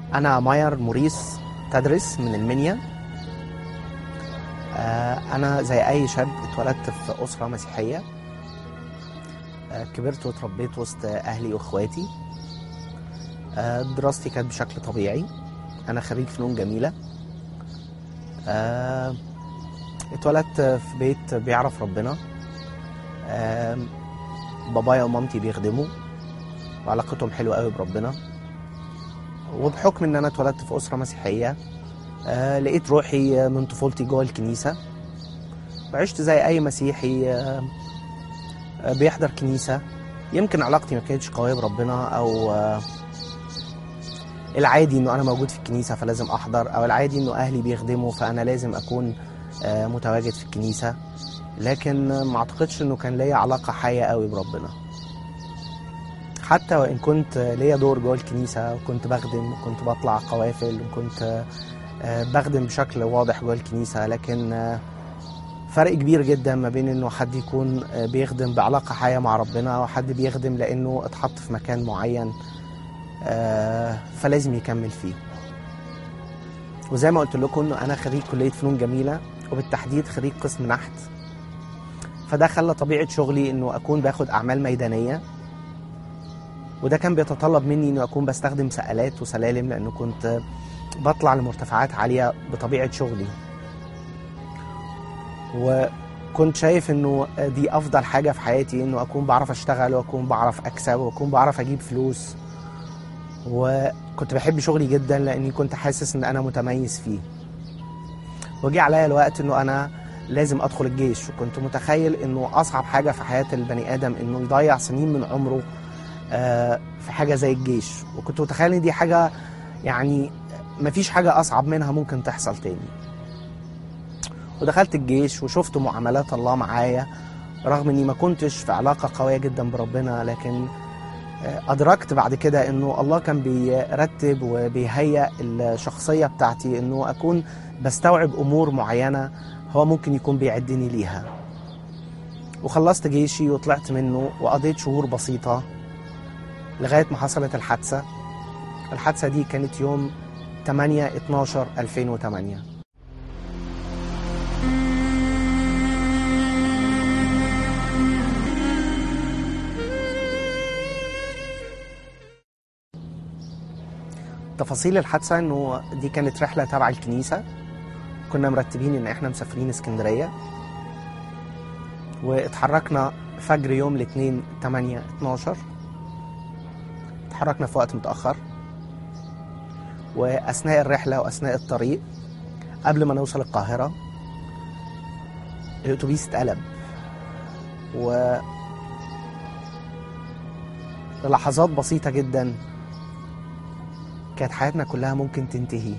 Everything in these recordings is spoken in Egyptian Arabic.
أنا ماير موريس تدرس من المنيا آه، أنا زي أي شاب اتولدت في أسرة مسيحية آه، كبرت واتربيت وسط أهلي وإخواتي آه، دراستي كانت بشكل طبيعي أنا خريج فنون جميلة آه، اتولدت في بيت بيعرف ربنا آه، بابايا ومامتي بيخدموا وعلاقتهم حلوة قوي بربنا وبحكم ان انا اتولدت في اسره مسيحيه آه لقيت روحي من طفولتي جوه الكنيسه وعشت زي اي مسيحي آه آه بيحضر كنيسه يمكن علاقتي ما كانتش قويه بربنا او آه العادي انه انا موجود في الكنيسه فلازم احضر او العادي انه اهلي بيخدموا فانا لازم اكون آه متواجد في الكنيسه لكن آه، ما اعتقدش انه كان ليا علاقه حيه قوي بربنا حتى وان كنت ليا دور جوه الكنيسه وكنت بخدم وكنت بطلع قوافل وكنت آه، بخدم بشكل واضح جوه الكنيسه لكن آه، فرق كبير جدا ما بين انه حد يكون آه، بيخدم بعلاقه حيه مع ربنا وحد بيخدم لانه اتحط في مكان معين آه، فلازم يكمل فيه وزي ما قلت لكم انه انا خريج كليه فنون جميله وبالتحديد خريج قسم نحت فده خلى طبيعه شغلي انه اكون باخد اعمال ميدانيه وده كان بيتطلب مني اني اكون بستخدم سقالات وسلالم لانه كنت بطلع لمرتفعات عاليه بطبيعه شغلي وكنت شايف انه دي افضل حاجه في حياتي انه اكون بعرف اشتغل واكون بعرف اكسب واكون بعرف اجيب فلوس وكنت بحب شغلي جدا لاني كنت حاسس ان انا متميز فيه وجي عليا الوقت انه انا لازم ادخل الجيش وكنت متخيل انه اصعب حاجه في حياه البني ادم انه يضيع سنين من عمره آه، في حاجه زي الجيش وكنت متخيل ان دي حاجه يعني مفيش حاجه اصعب منها ممكن تحصل تاني ودخلت الجيش وشفت معاملات الله معايا رغم اني ما كنتش في علاقه قويه جدا بربنا لكن آه، ادركت بعد كده انه الله كان بيرتب وبيهيئ الشخصيه بتاعتي انه اكون بستوعب امور معينه هو ممكن يكون بيعدني ليها وخلصت جيشي وطلعت منه وقضيت شهور بسيطه لغايه ما حصلت الحادثه الحادثه دي كانت يوم 8 12 2008 تفاصيل الحادثه انه دي كانت رحله تبع الكنيسه كنا مرتبين ان احنا مسافرين اسكندريه واتحركنا فجر يوم الاثنين 8 12 اتحركنا في وقت متأخر وأثناء الرحلة وأثناء الطريق قبل ما نوصل القاهرة الأتوبيس اتقلب و لحظات بسيطة جدا كانت حياتنا كلها ممكن تنتهي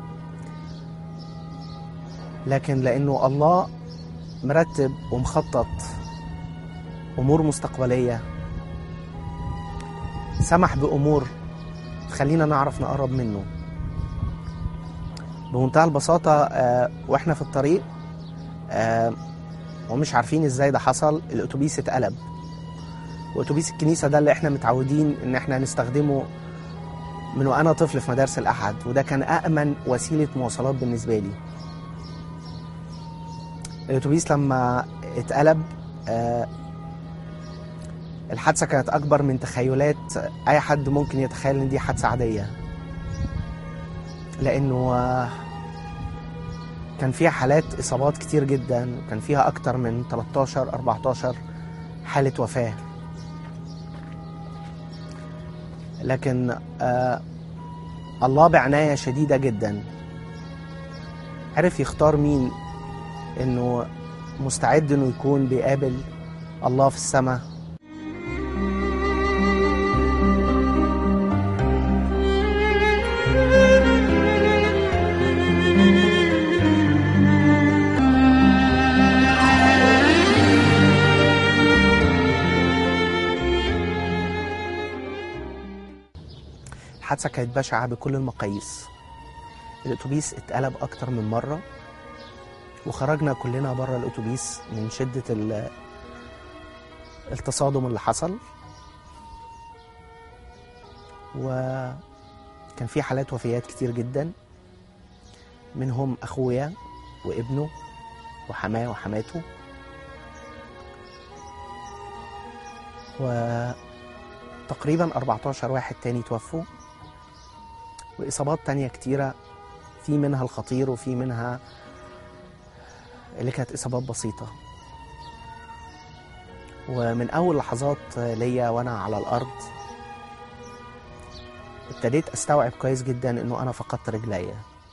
لكن لأنه الله مرتب ومخطط أمور مستقبلية سمح بأمور تخلينا نعرف نقرب منه بمنتهى البساطة آه، وإحنا في الطريق آه، ومش عارفين إزاي ده حصل الأتوبيس اتقلب وأتوبيس الكنيسة ده اللي إحنا متعودين إن إحنا نستخدمه من وأنا طفل في مدارس الأحد وده كان أأمن وسيلة مواصلات بالنسبة لي الأتوبيس لما اتقلب آه، الحادثة كانت أكبر من تخيلات أي حد ممكن يتخيل إن دي حادثة عادية لأنه آه، كان فيها حالات إصابات كتير جدا وكان فيها أكتر من 13 14 حالة وفاة لكن آه الله بعناية شديدة جدا عرف يختار مين إنه مستعد إنه يكون بيقابل الله في السماء الحادثة كانت بشعة بكل المقاييس الأتوبيس اتقلب أكتر من مرة وخرجنا كلنا بره الأتوبيس من شدة ال- التصادم اللي حصل كان في حالات وفيات كتير جدا منهم اخويا وابنه وحماه وحماته وتقريبا 14 واحد تاني توفوا وإصابات تانية كتيرة في منها الخطير وفي منها اللي كانت إصابات بسيطة ومن أول لحظات ليا وأنا على الأرض ابتديت أستوعب كويس جدا إنه أنا فقدت رجليا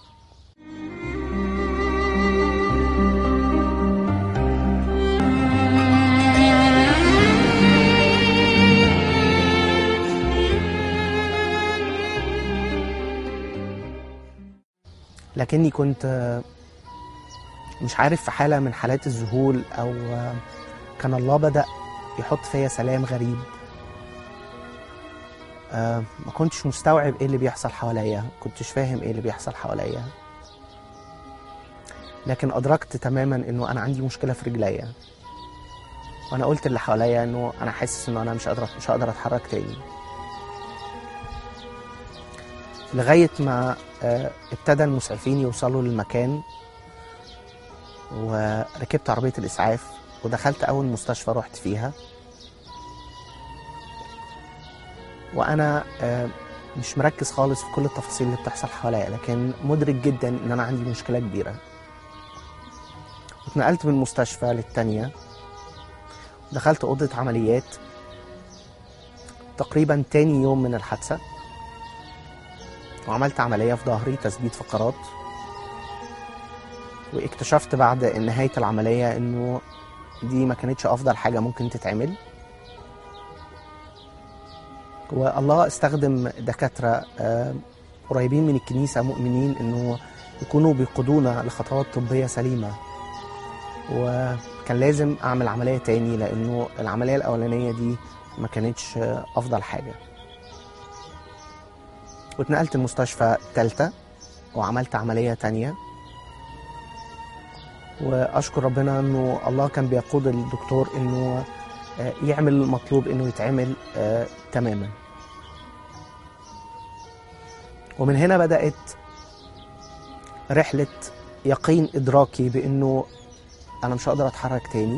لكني كنت مش عارف في حالة من حالات الذهول أو كان الله بدأ يحط فيا سلام غريب آه، ما كنتش مستوعب ايه اللي بيحصل حواليا كنتش فاهم ايه اللي بيحصل حواليا لكن ادركت تماما انه انا عندي مشكله في رجليا وانا قلت اللي حواليا انه انا حاسس انه انا مش قادر مش هقدر اتحرك تاني لغايه ما آه، ابتدى المسعفين يوصلوا للمكان وركبت عربيه الاسعاف ودخلت اول مستشفى رحت فيها وانا آه، مش مركز خالص في كل التفاصيل اللي بتحصل حواليا لكن مدرك جدا ان انا عندي مشكله كبيره اتنقلت من مستشفى للتانية دخلت أوضة عمليات تقريبا تاني يوم من الحادثة وعملت عملية في ظهري تثبيت فقرات واكتشفت بعد نهاية العملية انه دي ما كانتش افضل حاجة ممكن تتعمل والله استخدم دكاترة آه، قريبين من الكنيسة مؤمنين انه يكونوا بيقودونا لخطوات طبية سليمة وكان لازم اعمل عملية تاني لانه العملية الاولانية دي ما كانتش آه، افضل حاجة واتنقلت المستشفى تالتة وعملت عملية تانية واشكر ربنا انه الله كان بيقود الدكتور انه آه، يعمل المطلوب انه يتعمل آه، تماما ومن هنا بدأت رحلة يقين إدراكي بأنه أنا مش هقدر أتحرك تاني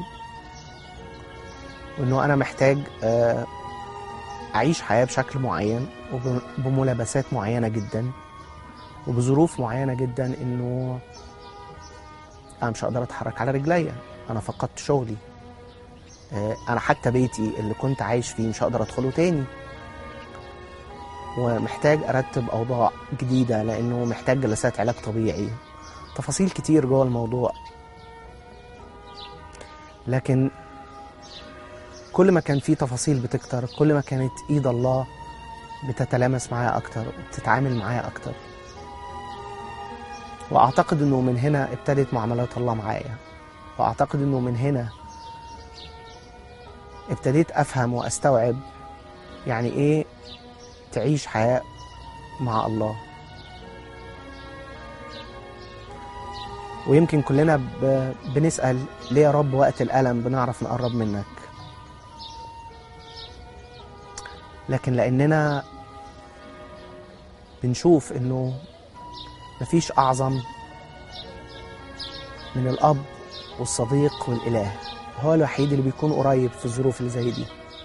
وأنه أنا محتاج آه، أعيش حياة بشكل معين وبملابسات معينة جدا وبظروف معينة جدا أنه أنا مش هقدر أتحرك على رجليا أنا فقدت شغلي آه، أنا حتى بيتي اللي كنت عايش فيه مش هقدر أدخله تاني ومحتاج ارتب اوضاع جديده لانه محتاج جلسات علاج طبيعي تفاصيل كتير جوه الموضوع لكن كل ما كان في تفاصيل بتكتر كل ما كانت ايد الله بتتلامس معايا اكتر وبتتعامل معايا اكتر واعتقد انه من هنا ابتدت معاملات الله معايا واعتقد انه من هنا ابتديت افهم واستوعب يعني ايه تعيش حياة مع الله ويمكن كلنا ب- بنسأل ليه يا رب وقت الألم بنعرف نقرب منك لكن لأننا بنشوف إنه مفيش أعظم من الأب والصديق والإله هو الوحيد اللي بيكون قريب في الظروف اللي زي دي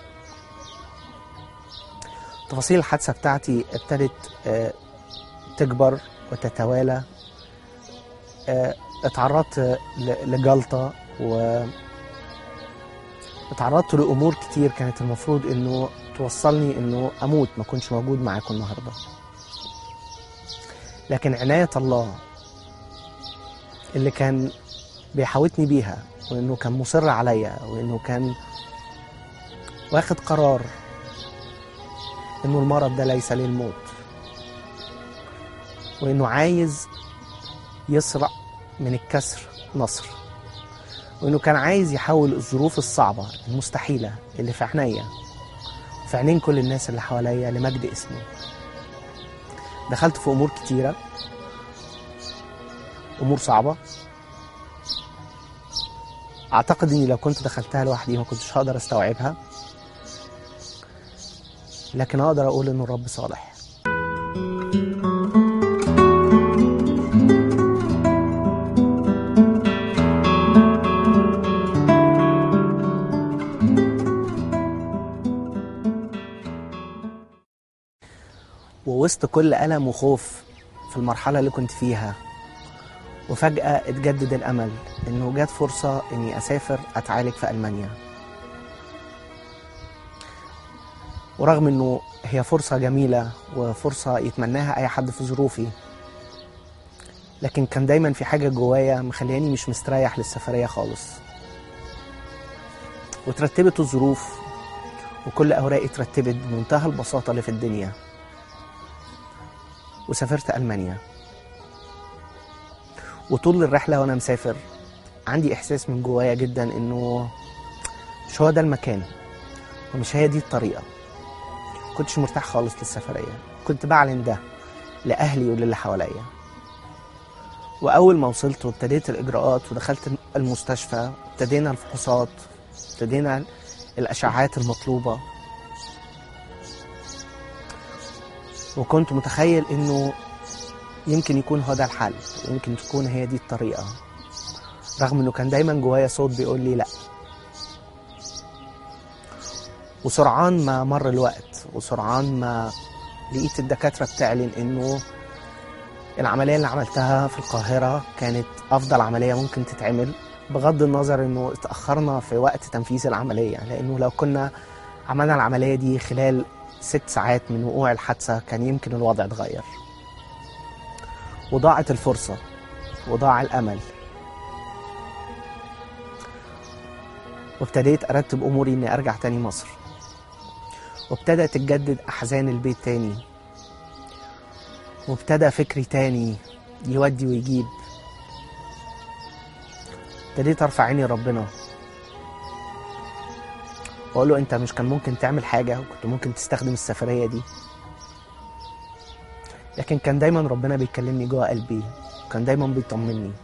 تفاصيل الحادثة بتاعتي ابتدت آه، تكبر وتتوالى آه، اتعرضت ل- لجلطة و اتعرضت لأمور كتير كانت المفروض إنه توصلني إنه أموت ما كنتش موجود معاكم النهاردة لكن عناية الله اللي كان بيحاوطني بيها وإنه كان مصر عليا وإنه كان واخد قرار انه المرض ده ليس للموت وانه عايز يسرع من الكسر نصر وانه كان عايز يحول الظروف الصعبة المستحيلة اللي في عينيا وفي عينين كل الناس اللي حواليا لمجد اسمه دخلت في امور كتيرة امور صعبة اعتقد اني لو كنت دخلتها لوحدي ما كنتش هقدر استوعبها لكن اقدر اقول ان الرب صالح وسط كل ألم وخوف في المرحلة اللي كنت فيها وفجأة اتجدد الأمل إنه جات فرصة إني أسافر أتعالج في ألمانيا ورغم إنه هي فرصة جميلة وفرصة يتمناها أي حد في ظروفي لكن كان دايما في حاجة جوايا مخلياني مش مستريح للسفرية خالص وترتبت الظروف وكل أوراقي اترتبت بمنتهى البساطة اللي في الدنيا وسافرت ألمانيا وطول الرحلة وأنا مسافر عندي إحساس من جوايا جدا إنه مش هو ده المكان ومش هي دي الطريقة كنتش مرتاح خالص للسفرية كنت بعلن ده لأهلي وللي حواليا وأول ما وصلت وابتديت الإجراءات ودخلت المستشفى ابتدينا الفحوصات ابتدينا الأشعاعات المطلوبة وكنت متخيل إنه يمكن يكون هو ده الحل ويمكن تكون هي دي الطريقة رغم إنه كان دايما جوايا صوت بيقول لي لأ وسرعان ما مر الوقت وسرعان ما لقيت الدكاترة بتعلن إنه العملية اللي عملتها في القاهرة كانت أفضل عملية ممكن تتعمل بغض النظر إنه اتأخرنا في وقت تنفيذ العملية لأنه لو كنا عملنا العملية دي خلال ست ساعات من وقوع الحادثة كان يمكن الوضع اتغير وضاعت الفرصة وضاع الأمل وابتديت أرتب أموري إني أرجع تاني مصر وابتدأت تتجدد أحزان البيت تاني وابتدى فكري تاني يودي ويجيب ابتديت ارفع عيني ربنا واقول له انت مش كان ممكن تعمل حاجه وكنت ممكن تستخدم السفريه دي لكن كان دايما ربنا بيكلمني جوه قلبي وكان دايما بيطمني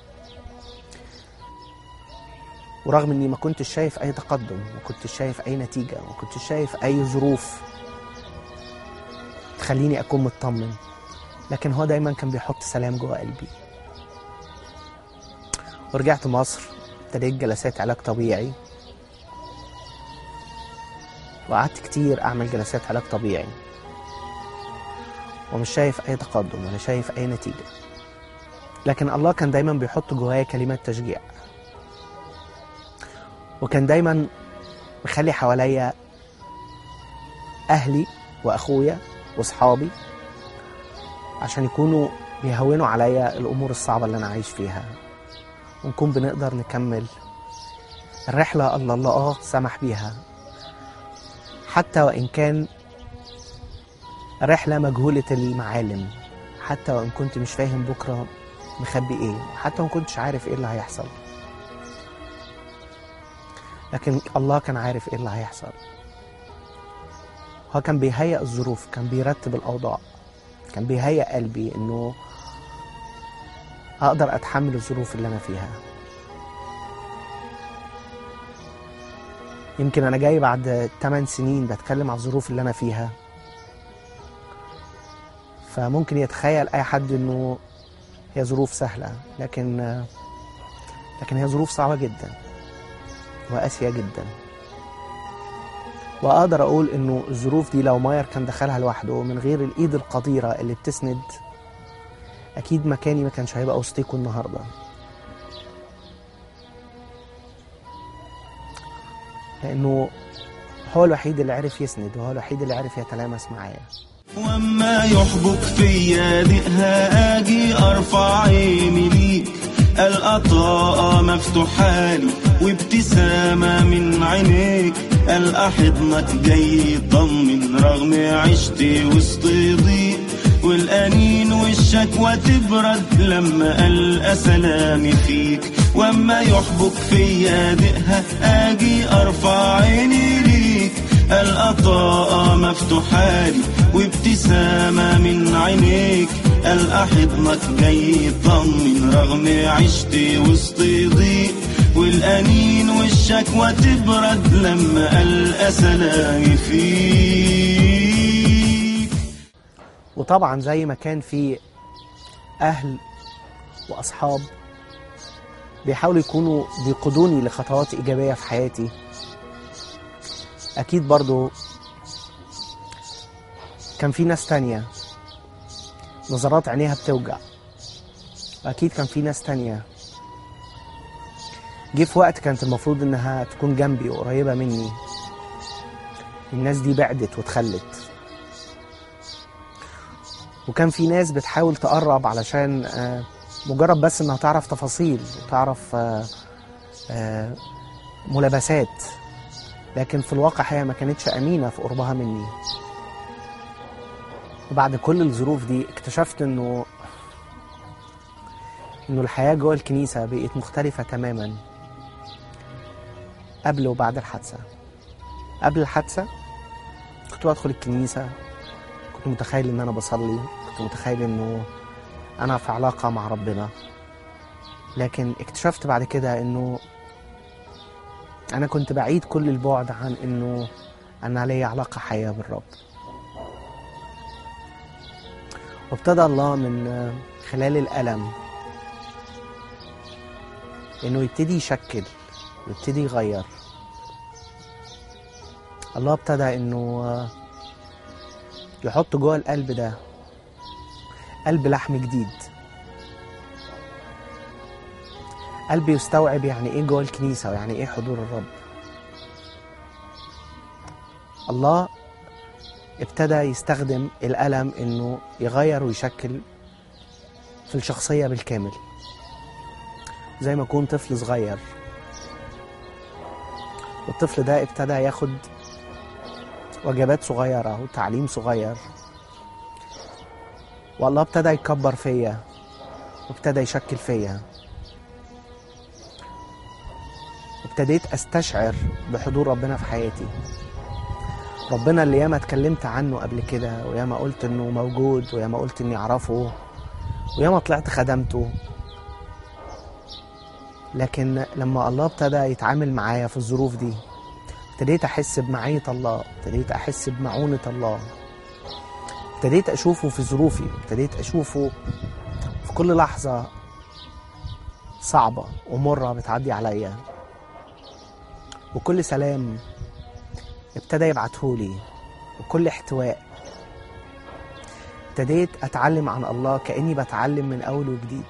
ورغم اني ما كنتش شايف اي تقدم ما كنتش شايف اي نتيجه ما كنتش شايف اي ظروف تخليني اكون مطمن لكن هو دايما كان بيحط سلام جوه قلبي ورجعت مصر ابتديت جلسات علاج طبيعي وقعدت كتير اعمل جلسات علاج طبيعي ومش شايف اي تقدم ولا شايف اي نتيجه لكن الله كان دايما بيحط جوايا كلمات تشجيع وكان دايما مخلي حواليا اهلي واخويا واصحابي عشان يكونوا بيهونوا عليا الامور الصعبه اللي انا عايش فيها ونكون بنقدر نكمل الرحله اللي الله سمح بيها حتى وان كان رحله مجهوله المعالم حتى وان كنت مش فاهم بكره مخبي ايه حتى وان كنتش عارف ايه اللي هيحصل لكن الله كان عارف ايه اللي هيحصل هو كان بيهيئ الظروف كان بيرتب الاوضاع كان بيهيئ قلبي انه اقدر اتحمل الظروف اللي انا فيها يمكن انا جاي بعد 8 سنين بتكلم على الظروف اللي انا فيها فممكن يتخيل اي حد انه هي ظروف سهله لكن لكن هي ظروف صعبه جدا وقاسيه جدا واقدر اقول انه الظروف دي لو ماير كان دخلها لوحده من غير الايد القديره اللي بتسند اكيد مكاني ما كانش هيبقى وسطيكوا النهارده لانه هو الوحيد اللي عرف يسند وهو الوحيد اللي عرف يتلامس معايا واما يحبك فيا دقها اجي ارفع عيني ليك القطاء مفتوحة لي وابتسامة من عينيك ألقى حضنك جاي يطمن رغم عشتي وسط ضيق والأنين والشكوى تبرد لما ألقى سلامي فيك واما يحبك فيا دقها اجي ارفع عيني ليك القطاء مفتوحة لي وابتسامة من عينيك ألقى حضنك جاي يطمن رغم عشتي وسط ضيق والأنين والشكوى تبرد لما ألقى سلامي فيك وطبعا زي ما كان في اهل واصحاب بيحاولوا يكونوا بيقودوني لخطوات ايجابيه في حياتي اكيد برضو كان في ناس تانية نظرات عينيها بتوجع واكيد كان في ناس تانية جه في وقت كانت المفروض انها تكون جنبي وقريبة مني الناس دي بعدت واتخلت وكان في ناس بتحاول تقرب علشان آه، مجرد بس انها تعرف تفاصيل وتعرف آه، آه، ملابسات لكن في الواقع هي ما كانتش امينه في قربها مني وبعد كل الظروف دي اكتشفت انه انه الحياه جوه الكنيسه بقت مختلفه تماما قبل وبعد الحادثه قبل الحادثه كنت بدخل الكنيسه كنت متخيل ان انا بصلي كنت متخيل انه انا في علاقه مع ربنا لكن اكتشفت بعد كده انه انا كنت بعيد كل البعد عن انه انا ليا علاقه حيه بالرب وابتدى الله من خلال الالم انه يبتدي يشكل ويبتدي يغير الله ابتدى انه يحط جوه القلب ده قلب لحم جديد قلب يستوعب يعني ايه جوه الكنيسه ويعني ايه حضور الرب الله ابتدى يستخدم الألم إنه يغير ويشكل في الشخصية بالكامل زي ما يكون طفل صغير والطفل ده ابتدى ياخد وجبات صغيرة وتعليم صغير والله ابتدى يكبر فيا وابتدى يشكل فيا ابتديت استشعر بحضور ربنا في حياتي ربنا اللي ياما اتكلمت عنه قبل كده وياما قلت انه موجود وياما قلت اني اعرفه وياما طلعت خدمته لكن لما الله ابتدى يتعامل معايا في الظروف دي ابتديت احس بمعية الله ابتديت احس بمعونة الله ابتديت اشوفه في ظروفي ابتديت اشوفه في كل لحظة صعبة ومرة بتعدي عليا وكل سلام ابتدى يبعتهولي وكل احتواء ابتديت اتعلم عن الله كاني بتعلم من اول وجديد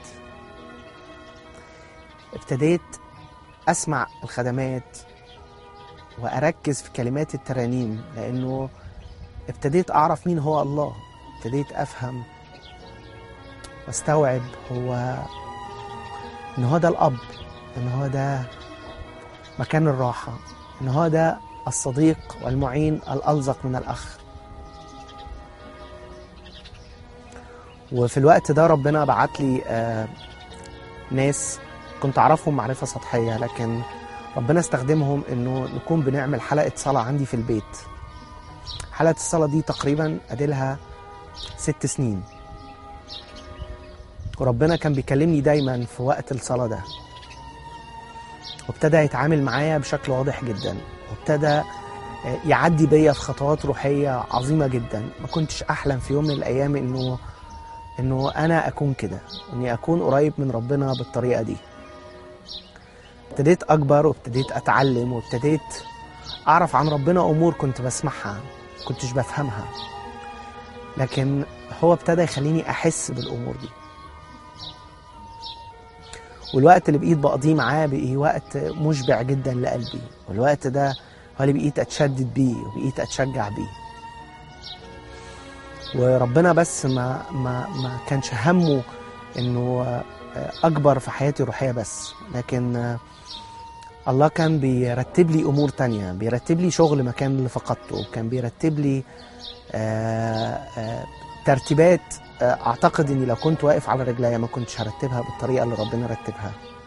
ابتديت اسمع الخدمات واركز في كلمات الترانيم لانه ابتديت اعرف مين هو الله ابتديت افهم واستوعب هو ان هو ده الاب ان هو ده مكان الراحه ان هو ده الصديق والمعين الألزق من الأخ وفي الوقت ده ربنا بعت لي آه ناس كنت أعرفهم معرفة سطحية لكن ربنا استخدمهم إنه نكون بنعمل حلقة صلاة عندي في البيت حلقة الصلاة دي تقريبا أديلها ست سنين وربنا كان بيكلمني دايما في وقت الصلاة ده وابتدى يتعامل معايا بشكل واضح جدا وابتدى يعدي بيا في خطوات روحيه عظيمه جدا ما كنتش احلم في يوم من الايام انه انه انا اكون كده اني اكون قريب من ربنا بالطريقه دي ابتديت اكبر وابتديت اتعلم وابتديت اعرف عن ربنا امور كنت بسمعها كنتش بفهمها لكن هو ابتدى يخليني احس بالامور دي والوقت اللي بقيت بقضيه معاه بقي وقت مشبع جدا لقلبي والوقت ده هو اللي بقيت اتشدد بيه وبقيت اتشجع بيه وربنا بس ما ما ما كانش همه انه اكبر في حياتي الروحيه بس لكن الله كان بيرتب لي امور تانية بيرتب لي شغل مكان اللي فقدته كان بيرتب لي ترتيبات اعتقد اني لو كنت واقف على رجليا ما كنتش هرتبها بالطريقه اللي ربنا رتبها